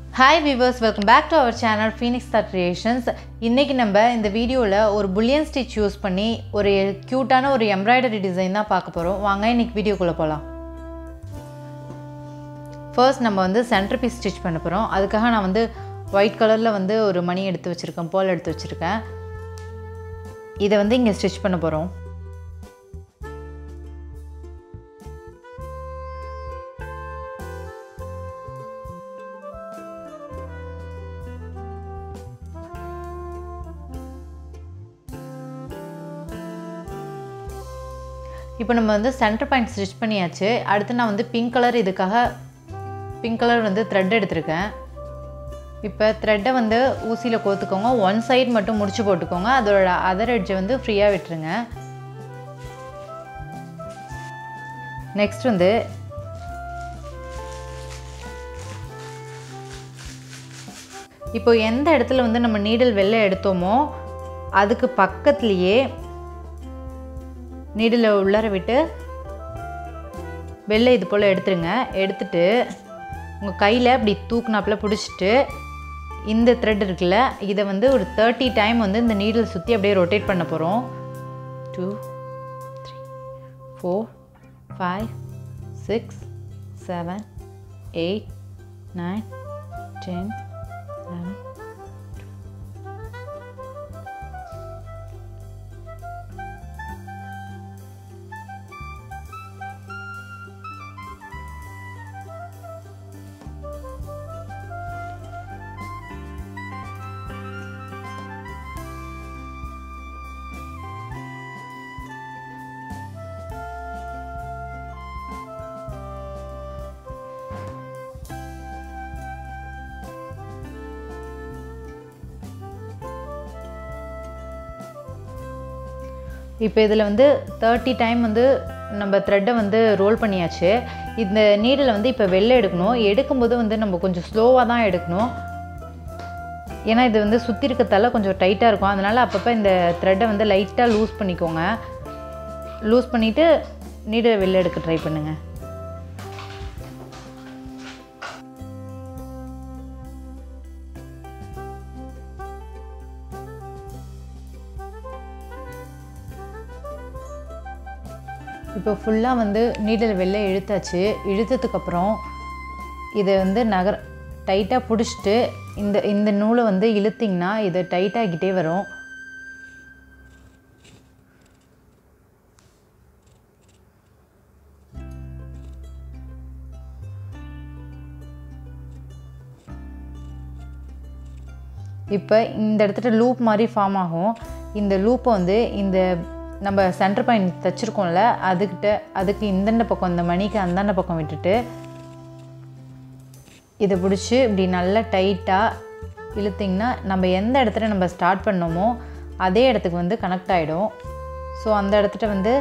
hi viewers welcome back to our channel Phoenix star creations இன்றைக்கி நம்ம இந்த வீடியோவில் ஒரு புல்லியன் ஸ்டிச் யூஸ் பண்ணி ஒரு க்யூட்டான ஒரு எம்ப்ராய்டரி டிசைன் தான் பார்க்க போகிறோம் வாங்க இன்றைக்கி வீடியோக்குள்ளே போகலாம் ஃபர்ஸ்ட் நம்ம வந்து சென்டர் பீஸ் ஸ்டிச் பண்ண போகிறோம் அதுக்காக நான் வந்து ஒயிட் கலரில் வந்து ஒரு மணி எடுத்து வச்சுருக்கேன் போல் எடுத்து வச்சுருக்கேன் இதை வந்து இங்கே ஸ்டிச் பண்ண போகிறோம் இப்போ நம்ம வந்து சென்டர் பாயிண்ட் ஸ்டிச் பண்ணியாச்சு அடுத்து நான் வந்து பிங்க் கலர் இதுக்காக பிங்க் கலர் வந்து த்ரெட் எடுத்திருக்கேன் இப்போ த்ரெட்டை வந்து ஊசியில் கோத்துக்கோங்க ஒன் சைடு மட்டும் முடிச்சு போட்டுக்கோங்க அதோட அதர் எட்ஜை வந்து ஃப்ரீயாக விட்டுருங்க நெக்ஸ்ட் வந்து இப்போ எந்த இடத்துல வந்து நம்ம நீடில் வெளில எடுத்தோமோ அதுக்கு பக்கத்துலேயே நீடில் உள்ளார விட்டு வெளில இது போல் எடுத்துருங்க எடுத்துட்டு உங்கள் கையில் இப்படி தூக்குனாப்பில் பிடிச்சிட்டு இந்த த்ரெட் இருக்குல்ல இதை வந்து ஒரு தேர்ட்டி டைம் வந்து இந்த நீடில் சுற்றி அப்படியே ரொட்டேட் பண்ண போகிறோம் two three four five six seven eight nine ten eleven இப்போ இதில் வந்து தேர்ட்டி டைம் வந்து நம்ம த்ரெட்டை வந்து ரோல் பண்ணியாச்சு இந்த நீடில் வந்து இப்போ வெளில எடுக்கணும் எடுக்கும்போது வந்து நம்ம கொஞ்சம் ஸ்லோவாக தான் எடுக்கணும் ஏன்னா இது வந்து சுற்றி இருக்கிறதால கொஞ்சம் டைட்டாக இருக்கும் அதனால் அப்பப்போ இந்த த்ரெட்டை வந்து லைட்டாக லூஸ் பண்ணிக்கோங்க லூஸ் பண்ணிவிட்டு நீடை வெளில எடுக்க ட்ரை பண்ணுங்கள் இப்போ ஃபுல்லாக வந்து நீடில் வெளில இழுத்தாச்சு இழுத்ததுக்கப்புறம் இதை வந்து நகர் டைட்டாக பிடிச்சிட்டு இந்த இந்த நூலை வந்து இழுத்திங்கன்னா இது டைட்டாகிட்டே வரும் இப்போ இந்த இடத்துல லூப் மாதிரி ஃபார்ம் ஆகும் இந்த லூப்பை வந்து இந்த நம்ம சென்டர் பாயிண்ட் தைச்சிருக்கோம்ல அதுக்கிட்ட அதுக்கு இந்தண்ட பக்கம் இந்த மணிக்கு அந்தாண்ட பக்கம் விட்டுட்டு இதை பிடிச்சி இப்படி நல்லா டைட்டாக இழுத்திங்கன்னா நம்ம எந்த இடத்துல நம்ம ஸ்டார்ட் பண்ணோமோ அதே இடத்துக்கு வந்து கனெக்ட் ஆகிடும் ஸோ அந்த இடத்துல வந்து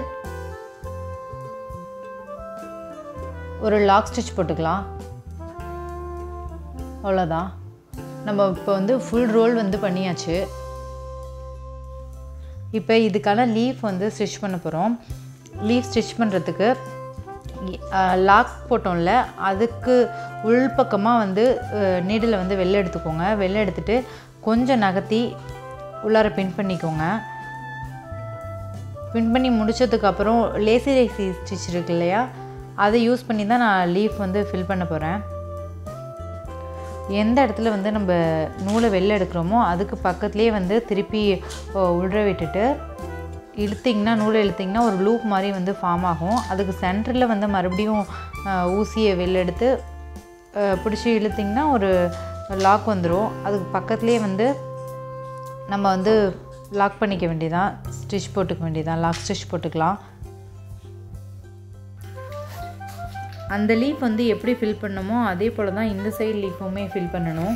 ஒரு லாக் ஸ்டிச் போட்டுக்கலாம் அவ்வளோதான் நம்ம இப்போ வந்து ஃபுல் ரோல் வந்து பண்ணியாச்சு இப்போ இதுக்கான லீஃப் வந்து ஸ்டிச் பண்ண போகிறோம் லீஃப் ஸ்டிச் பண்ணுறதுக்கு லாக் போட்டோம்ல அதுக்கு உள்பக்கமாக வந்து நீடில் வந்து வெளில எடுத்துக்கோங்க வெளில எடுத்துகிட்டு கொஞ்சம் நகர்த்தி உள்ளார பின் பண்ணிக்கோங்க பின் பண்ணி முடித்ததுக்கப்புறம் லேசி லேசி ஸ்டிச் இருக்கு இல்லையா அதை யூஸ் பண்ணி தான் நான் லீஃப் வந்து ஃபில் பண்ண போகிறேன் எந்த இடத்துல வந்து நம்ம நூலை வெளில எடுக்கிறோமோ அதுக்கு பக்கத்துலேயே வந்து திருப்பி உள்ற விட்டுட்டு இழுத்திங்கன்னா நூலை இழுத்திங்கன்னா ஒரு லூப் மாதிரி வந்து ஃபார்ம் ஆகும் அதுக்கு சென்டரில் வந்து மறுபடியும் ஊசியை வெளில எடுத்து பிடிச்சி இழுத்திங்கன்னா ஒரு லாக் வந்துடும் அதுக்கு பக்கத்துலேயே வந்து நம்ம வந்து லாக் பண்ணிக்க வேண்டியதான் ஸ்டிச் போட்டுக்க வேண்டியதான் லாக் ஸ்டிச் போட்டுக்கலாம் அந்த லீஃப் வந்து எப்படி ஃபில் பண்ணமோ அதே போல் தான் இந்த சைடு லீஃபுமே ஃபில் பண்ணணும்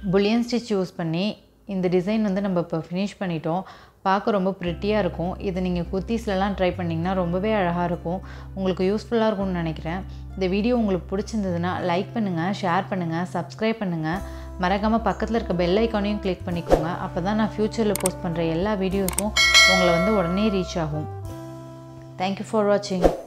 புல்லியன் ஸ்டிச் யூஸ் பண்ணி இந்த டிசைன் வந்து நம்ம இப்போ ஃபினிஷ் பண்ணிட்டோம் பார்க்க ரொம்ப ப்ரிட்டியாக இருக்கும் இதை நீங்கள் குர்த்தீஸ்லலாம் ட்ரை பண்ணிங்கன்னா ரொம்பவே அழகாக இருக்கும் உங்களுக்கு யூஸ்ஃபுல்லாக இருக்கும்னு நினைக்கிறேன் இந்த வீடியோ உங்களுக்கு பிடிச்சிருந்ததுன்னா லைக் பண்ணுங்கள் ஷேர் பண்ணுங்கள் சப்ஸ்கிரைப் பண்ணுங்கள் மறக்காமல் பக்கத்தில் இருக்க பெல் ஐக்கானையும் கிளிக் பண்ணிக்கோங்க அப்போ தான் நான் ஃப்யூச்சரில் போஸ்ட் பண்ணுற எல்லா வீடியோஸும் உங்களை வந்து உடனே ரீச் ஆகும் தேங்க்யூ ஃபார் வாட்சிங்